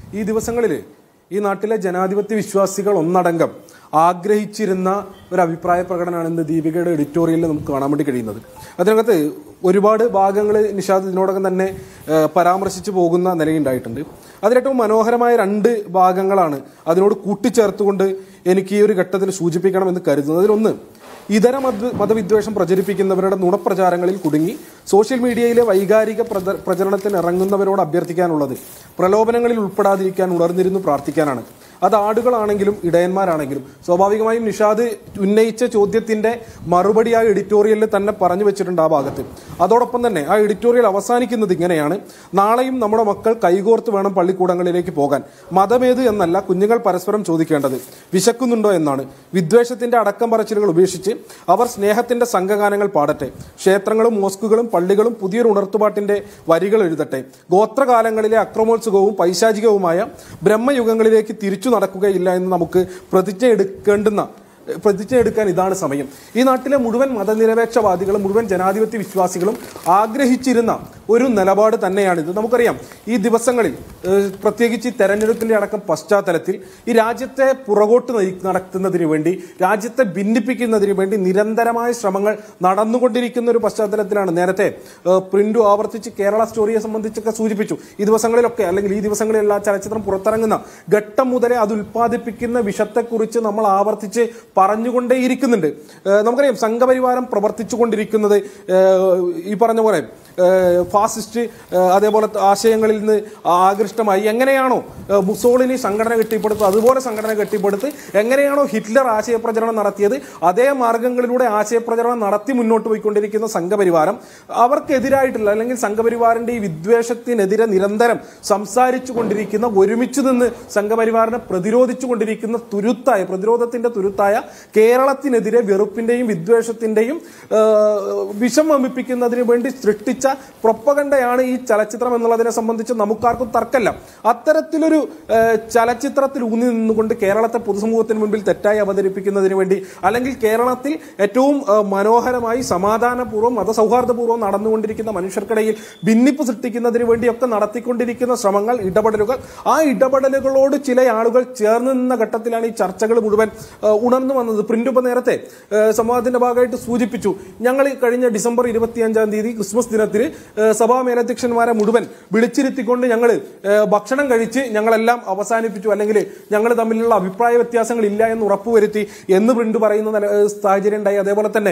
ഈ ദിവസങ്ങളിൽ ഈ നാട്ടിലെ ജനാധിപത്യ വിശ്വാസികൾ ഒന്നടങ്കം ആഗ്രഹിച്ചിരുന്ന ഒരു അഭിപ്രായ പ്രകടനമാണ് ഇന്ന് ദീപികയുടെ എഡിറ്റോറിയലിൽ നമുക്ക് കാണാൻ വേണ്ടി കഴിയുന്നത് അതിനകത്ത് ഒരുപാട് ഭാഗങ്ങൾ നിഷാദ് ഇതിനോടകം തന്നെ ഏഹ്, പരാമർശിച്ചു പോകുന്ന നിലയുണ്ടായിട്ടുണ്ട് അതിലേറ്റവും മനോഹരമായ രണ്ട് ഭാഗങ്ങളാണ് അതിനോട് കൂട്ടിച്ചേർത്തുകൊണ്ട് എനിക്ക് ഈ ഒരു ഘട്ടത്തിൽ സൂചിപ്പിക്കണമെന്ന് കരുതുന്നത് അതിലൊന്ന് ഇതര മത മതവിദ്വേഷം പ്രചരിപ്പിക്കുന്നവരുടെ നുണപ്രചാരങ്ങളിൽ കുടുങ്ങി സോഷ്യൽ മീഡിയയിലെ വൈകാരിക പ്രച- പ്രചരണത്തിന് ഇറങ്ങുന്നവരോട് അഭ്യർത്ഥിക്കാനുള്ളത് പ്രലോഭനങ്ങളിൽ ഉൾപ്പെടാതിരിക്കാൻ ഉണർന്നിരുന്നു പ്രാർത്ഥിക്കാനാണ് അത് ആടുകളാണെങ്കിലും ഇടയന്മാരാണെങ്കിലും സ്വാഭാവികമായും നിഷാദ് ഉന്നയിച്ച ചോദ്യത്തിന്റെ മറുപടിയായി എഡിറ്റോറിയലിൽ തന്നെ പറഞ്ഞു വെച്ചിട്ടുണ്ട് ആ ഭാഗത്ത് അതോടൊപ്പം തന്നെ ആ എഡിറ്റോറിയൽ അവസാനിക്കുന്നത് ഇങ്ങനെയാണ് നാളെയും നമ്മുടെ മക്കൾ കൈകോർത്ത് വേണം പള്ളിക്കൂടങ്ങളിലേക്ക് പോകാൻ മതമേത് എന്നല്ല കുഞ്ഞുങ്ങൾ പരസ്പരം ചോദിക്കേണ്ടത് വിശക്കുന്നുണ്ടോ എന്നാണ് വിദ്വേഷത്തിന്റെ അടക്കം പറച്ചിലുകൾ ഉപേക്ഷിച്ച് അവർ സ്നേഹത്തിന്റെ സംഘഗാനങ്ങൾ പാടട്ടെ ക്ഷേത്രങ്ങളും മോസ്കുകളും പള്ളികളും പുതിയൊരു ഉണർത്തുപാട്ടിന്റെ വരികൾ എഴുതട്ടെ ഗോത്രകാലങ്ങളിലെ അക്രമോത്സുകവും പൈശാചികവുമായ ബ്രഹ്മയുഗങ്ങളിലേക്ക് തിരിച്ചു നടക്കുകയില്ല എന്ന് നമുക്ക് പ്രതിജ്ഞ എടുക്കേണ്ടുന്ന പ്രതിജ്ഞ എടുക്കാൻ ഇതാണ് സമയം ഈ നാട്ടിലെ മുഴുവൻ മതനിരപേക്ഷവാദികളും മുഴുവൻ ജനാധിപത്യ വിശ്വാസികളും ആഗ്രഹിച്ചിരുന്ന ഒരു നിലപാട് തന്നെയാണിത് നമുക്കറിയാം ഈ ദിവസങ്ങളിൽ ഏഹ്, പ്രത്യേകിച്ച് ഈ തെരഞ്ഞെടുപ്പിന്റെ അടക്കം പശ്ചാത്തലത്തിൽ ഈ രാജ്യത്തെ പുറകോട്ട് നയി- നടത്തുന്നതിന് വേണ്ടി രാജ്യത്തെ ഭിന്നിപ്പിക്കുന്നതിന് വേണ്ടി നിരന്തരമായ ശ്രമങ്ങൾ നടന്നുകൊണ്ടിരിക്കുന്ന ഒരു പശ്ചാത്തലത്തിലാണ് നേരത്തെ ഏഹ്, പ്രിന്റു ആവർത്തിച്ച് കേരള സ്റ്റോറിയെ സംബന്ധിച്ചൊക്കെ സൂചിപ്പിച്ചു ഈ ദിവസങ്ങളിലൊക്കെ അല്ലെങ്കിൽ ഈ ദിവസങ്ങളിലെല്ലാം ചലച്ചിത്രം പുറത്തിറങ്ങുന്ന ഘട്ടം മുതലേ അത് ഉൽപ്പാദിപ്പിക്കുന്ന വിഷത്തെക്കുറിച്ച് നമ്മൾ ആവർത്തിച്ച് പറഞ്ഞുകൊണ്ടേയിരിക്കുന്നുണ്ട് ഏഹ് നമുക്കറിയാം സംഘപരിവാരം പ്രവർത്തിച്ചുകൊണ്ടിരിക്കുന്നത് ഏഹ് ഈ പറഞ്ഞ പോലെ ഏഹ് ഫാസിസ്റ്റ് ഏഹ് അതേപോലെ ആശയങ്ങളിൽ നിന്ന് ആകൃഷ്ടമായി എങ്ങനെയാണോ ഏഹ് മുസോളിനി സംഘടന കെട്ടിപ്പടുത്ത് അതുപോലെ സംഘടന കെട്ടിപ്പടുത്ത് എങ്ങനെയാണോ ഹിറ്റ്ലർ ആശയപ്രചരണം നടത്തിയത് അതേ മാർഗങ്ങളിലൂടെ ആശയപ്രചരണം നടത്തി മുന്നോട്ട് പോയിക്കൊണ്ടിരിക്കുന്ന സംഘപരിവാരം അവർക്കെതിരായിട്ടുള്ള അല്ലെങ്കിൽ സംഘപരിവാറിന്റെ ഈ വിദ്വേഷത്തിനെതിരെ നിരന്തരം സംസാരിച്ചു കൊണ്ടിരിക്കുന്ന ഒരുമിച്ച് നിന്ന് സംഘപരിവാറിനെ പ്രതിരോധിച്ചു കൊണ്ടിരിക്കുന്ന തുരുത്തായ പ്രതിരോധത്തിന്റെ തുരുത്തായ കേരളത്തിനെതിരെ വെറുപ്പിന്റെയും വിദ്വേഷത്തിന്റെയും ആ, വിഷം വമിപ്പിക്കുന്നതിന് വേണ്ടി സൃഷ്ടിച്ച പ്രൊപ്പകണ്ടയാണ് ഈ ചലച്ചിത്രം എന്നുള്ളതിനെ സംബന്ധിച്ച് നമുക്കാർക്കും തർക്കമില്ല അത്തരത്തിലൊരു ആ, ചലച്ചിത്രത്തിൽ ഊന്നി നിന്നുകൊണ്ട് കേരളത്തെ പൊതുസമൂഹത്തിന് മുൻപിൽ തെറ്റായി അവതരിപ്പിക്കുന്നതിന് വേണ്ടി അല്ലെങ്കിൽ കേരളത്തിൽ ഏറ്റവും ആ, മനോഹരമായി സമാധാനപൂർവ്വം മതസൗഹാർദ്ദപൂർവ്വം നടന്നുകൊണ്ടിരിക്കുന്ന മനുഷ്യർക്കിടയിൽ ഭിന്നിപ്പ് സൃഷ്ടിക്കുന്നതിന് വേണ്ടിയൊക്കെ നടത്തിക്കൊണ്ടിരിക്കുന്ന ശ്രമങ്ങൾ ഇടപെടലുകൾ ആ ഇടപെടലുകളോട് ചില ആളുകൾ ചേർന്ന് നിന്ന ഘട്ടത്തിലാണ് ഈ ചർച്ചകൾ മുഴുവൻ ആ, ഉണർന്നു വന്നത് പ്രിന്റ് ഇപ്പൊ നേരത്തെ ആ, സംവാദത്തിന്റെ ഭാഗമായിട്ട് സൂചിപ്പിച്ചു ഞങ്ങൾ ഈ കഴിഞ്ഞ ഡിസംബർ ഇരുപത്തിയഞ്ചാം തീയതി ക്രിസ്മസ് ദിനത്തിൽ ആ, സഭാ മേലധ്യക്ഷന്മാരെ മുഴുവൻ വിളിച്ചിരുത്തിക്കൊണ്ട് ഞങ്ങൾ ഭക്ഷണം കഴിച്ച് ഞങ്ങളെല്ലാം അവസാനിപ്പിച്ചു അല്ലെങ്കിൽ ഞങ്ങൾ തമ്മിലുള്ള അഭിപ്രായ വ്യത്യാസങ്ങൾ ഇല്ല എന്ന് ഉറപ്പുവരുത്തി എന്ന് പ്രിന്റ് പറയുന്ന നില- ഏഹ് സാഹചര്യം ഉണ്ടായി അതേപോലെ തന്നെ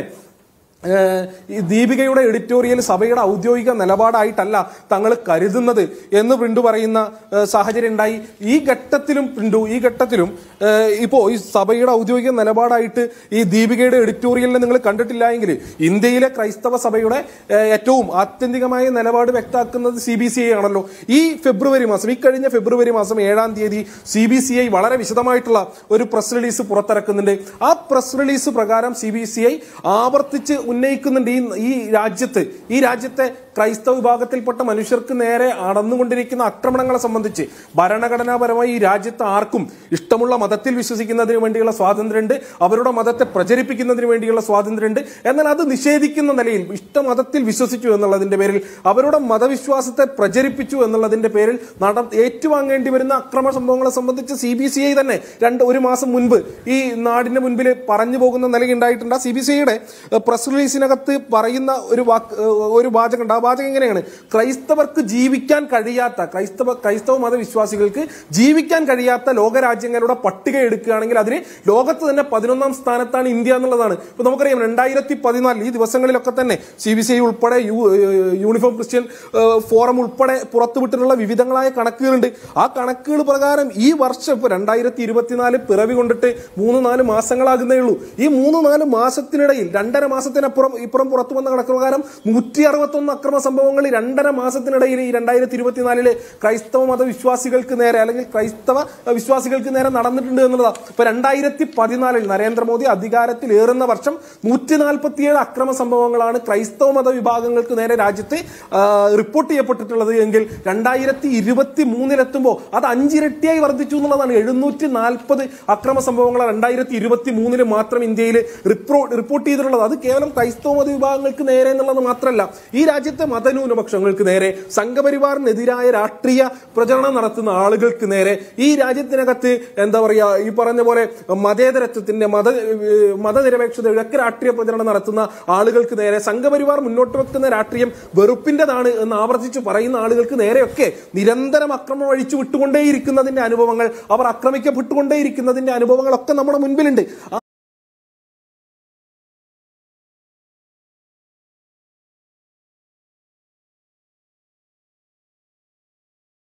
ഏഹ് ഈ ദീപികയുടെ എഡിറ്റോറിയൽ സഭയുടെ ഔദ്യോഗിക നിലപാടായിട്ടല്ല തങ്ങൾ കരുതുന്നത് എന്ന് പ്രിന്റു പറയുന്ന ഏഹ് സാഹചര്യം ഉണ്ടായി ഈ ഘട്ടത്തിലും പ്രിന്റു ഈ ഘട്ടത്തിലും ഏഹ് ഇപ്പോ ഈ സഭയുടെ ഔദ്യോഗിക നിലപാടായിട്ട് ഈ ദീപികയുടെ എഡിറ്റോറിയലിനെ നിങ്ങൾ കണ്ടിട്ടില്ല എങ്കിൽ ഇന്ത്യയിലെ ക്രൈസ്തവ സഭയുടെ ഏഹ് ഏറ്റവും ആത്യന്തികമായ നിലപാട് വ്യക്തമാക്കുന്നത് സി ബി സി ഐ ആണല്ലോ ഈ ഫെബ്രുവരി മാസം ഈ കഴിഞ്ഞ ഫെബ്രുവരി മാസം ഏഴാം തീയതി സി ബി സി ഐ വളരെ വിശദമായിട്ടുള്ള ഒരു പ്രസ് റിലീസ് പുറത്തിറക്കുന്നുണ്ട് ആ പ്രസ് റിലീസ് പ്രകാരം സി ബി സി ഐ ആവർത്തിച്ച് ഉന്നയിക്കുന്നുണ്ട് ഈ ഈ രാജ്യത്ത് ഈ രാജ്യത്തെ ക്രൈസ്തവ വിഭാഗത്തിൽപ്പെട്ട മനുഷ്യർക്ക് നേരെ നടന്നുകൊണ്ടിരിക്കുന്ന ആക്രമണങ്ങളെ സംബന്ധിച്ച് ഭരണഘടനാപരമായി ഈ രാജ്യത്ത് ആർക്കും ഇഷ്ടമുള്ള മതത്തിൽ വിശ്വസിക്കുന്നതിന് വേണ്ടിയുള്ള സ്വാതന്ത്ര്യമുണ്ട് അവരുടെ മതത്തെ പ്രചരിപ്പിക്കുന്നതിന് വേണ്ടിയുള്ള സ്വാതന്ത്ര്യമുണ്ട് എന്നാൽ അത് നിഷേധിക്കുന്ന നിലയിൽ ഇഷ്ട മതത്തിൽ വിശ്വസിച്ചു എന്നുള്ളതിന്റെ പേരിൽ അവരുടെ മതവിശ്വാസത്തെ പ്രചരിപ്പിച്ചു എന്നുള്ളതിന്റെ പേരിൽ നട ഏറ്റുവാങ്ങേണ്ടി വരുന്ന അക്രമ സംഭവങ്ങളെ സംബന്ധിച്ച് സി ബി സി ഐ തന്നെ രണ്ട് ഒരു മാസം മുൻപ് ഈ നാടിന്റെ മുൻപിൽ പറഞ്ഞു പോകുന്ന നിലയുണ്ടായിട്ടുണ്ട് ആ സി ബി സി ഐയുടെ പ്രസ് റിലീസിനകത്ത് പറയുന്ന ഒരു വാക്ക് ഏഹ് ഒരു വാചകമുണ്ട് ആ വാചകം എങ്ങനെയാണ് ക്രൈസ്തവർക്ക് ജീവിക്കാൻ കഴിയാത്ത ക്രൈസ്തവ ക്രൈസ്തവ മതവിശ്വാസികൾക്ക് ജീവിക്കാൻ കഴിയാത്ത ലോകരാജ്യങ്ങളുടെ പട്ടിക എടുക്കുകയാണെങ്കിൽ അതിന് ലോകത്ത് തന്നെ പതിനൊന്നാം സ്ഥാനത്താണ് ഇന്ത്യ എന്നുള്ളതാണ് ഇപ്പൊ നമുക്കറിയാം രണ്ടായിരത്തി പതിനാലിൽ ഈ ദിവസങ്ങളിലൊക്കെ തന്നെ സി ബി സി ഐ ഉൾപ്പെടെ യു- uh uniform Christian uh forum ഉൾപ്പെടെ പുറത്തുവിട്ടിട്ടുള്ള വിവിധങ്ങളായ കണക്കുകളുണ്ട് ആ കണക്കുകൾ പ്രകാരം ഈ വർഷം ഇപ്പൊ രണ്ടായിരത്തി ഇരുപത്തിനാല് പിറവി കൊണ്ടിട്ട് മൂന്ന് നാല് മാസങ്ങളാകുന്നേ ഉള്ളൂ ഈ മൂന്ന് നാല് മാസത്തിനിടയിൽ രണ്ടര മാസത്തിനപ്പുറം ഇപ്പുറം പുറത്തു വന്ന കണക്ക് പ്രകാരം നൂറ്റി അറുപത്തൊന്ന് അക്രമ സംഭവങ്ങൾ ഈ രണ്ടര മാസത്തിനിടയിൽ ഈ രണ്ടായിരത്തി ഇരുപത്തിനാലില് ക്രൈസ്തവ മതവിശ്വാസികൾക്ക് നേരെ അല്ലെങ്കിൽ ക്രൈസ്തവ വിശ്വാസികൾക്ക് നേരെ നടന്നിട്ടുണ്ട് എന്നുള്ളതാണ് ഇപ്പൊ രണ്ടായിരത്തി പതിനാലിൽ നരേന്ദ്രമോദി അധികാരത്തിൽ ഏറുന്ന വർഷം നൂറ്റി നാൽപ്പത്തിയേഴ് അക്രമ സംഭവങ്ങളാണ് ക്രൈസ്തവ മത വിഭാഗങ്ങൾക്ക് നേരെ രാജ്യത്ത് ആ, റിപ്പോർട്ട് ചെയ്യപ്പെട്ടിട്ടുള്ളത് എങ്കിൽ രണ്ടായിരത്തി ഇരുപത്തി മൂന്നിലെത്തുമ്പോൾ അത് അഞ്ചിരട്ടിയായി വർദ്ധിച്ചു എന്നുള്ളതാണ് എഴുന്നൂറ്റി നാൽപ്പത് അക്രമ സംഭവങ്ങൾ രണ്ടായിരത്തി ഇരുപത്തി മൂന്നില് മാത്രം ഇന്ത്യയിൽ റിപ്പോർട്ട് ചെയ്തിട്ടുള്ളത് അത് കേവലം ക്രൈസ്തവ മതവിഭാഗങ്ങൾക്ക് നേരെ എന്നുള്ളത് മാത്രമല്ല ഈ രാജ്യത്തെ മതന്യൂനപക്ഷങ്ങൾക്ക് നേരെ സംഘപരിവാറിനെതിരായ രാഷ്ട്രീയ പ്രചരണം നടത്തുന്ന ആളുകൾക്ക് നേരെ ഈ രാജ്യത്തിനകത്ത് എന്താ പറയാ ഈ പറഞ്ഞ പോലെ മതേതരത്വത്തിന്റെ മത ഏഹ് മതനിരപേക്ഷതയുടെ ഒക്കെ രാഷ്ട്രീയ പ്രചരണം നടത്തുന്ന ആളുകൾക്ക് നേരെ സംഘപരിവാർ മുന്നോട്ട് വെക്കുന്ന രാഷ്ട്രീയം വെറുപ്പിന്റേതാണ് എന്ന് ആവർത്തിച്ച് പറയുന്ന ആളുകൾക്ക് നേരെയൊക്കെ നിരന്തരം അക്രമം അഴിച്ചു വിട്ടുകൊണ്ടേയിരിക്കുന്നതിന്റെ അനുഭവങ്ങൾ അവർ ആക്രമിക്കപ്പെട്ടുകൊണ്ടേയിരിക്കുന്നതിന്റെ അനുഭവങ്ങളൊക്കെ നമ്മുടെ മുൻപിലുണ്ട്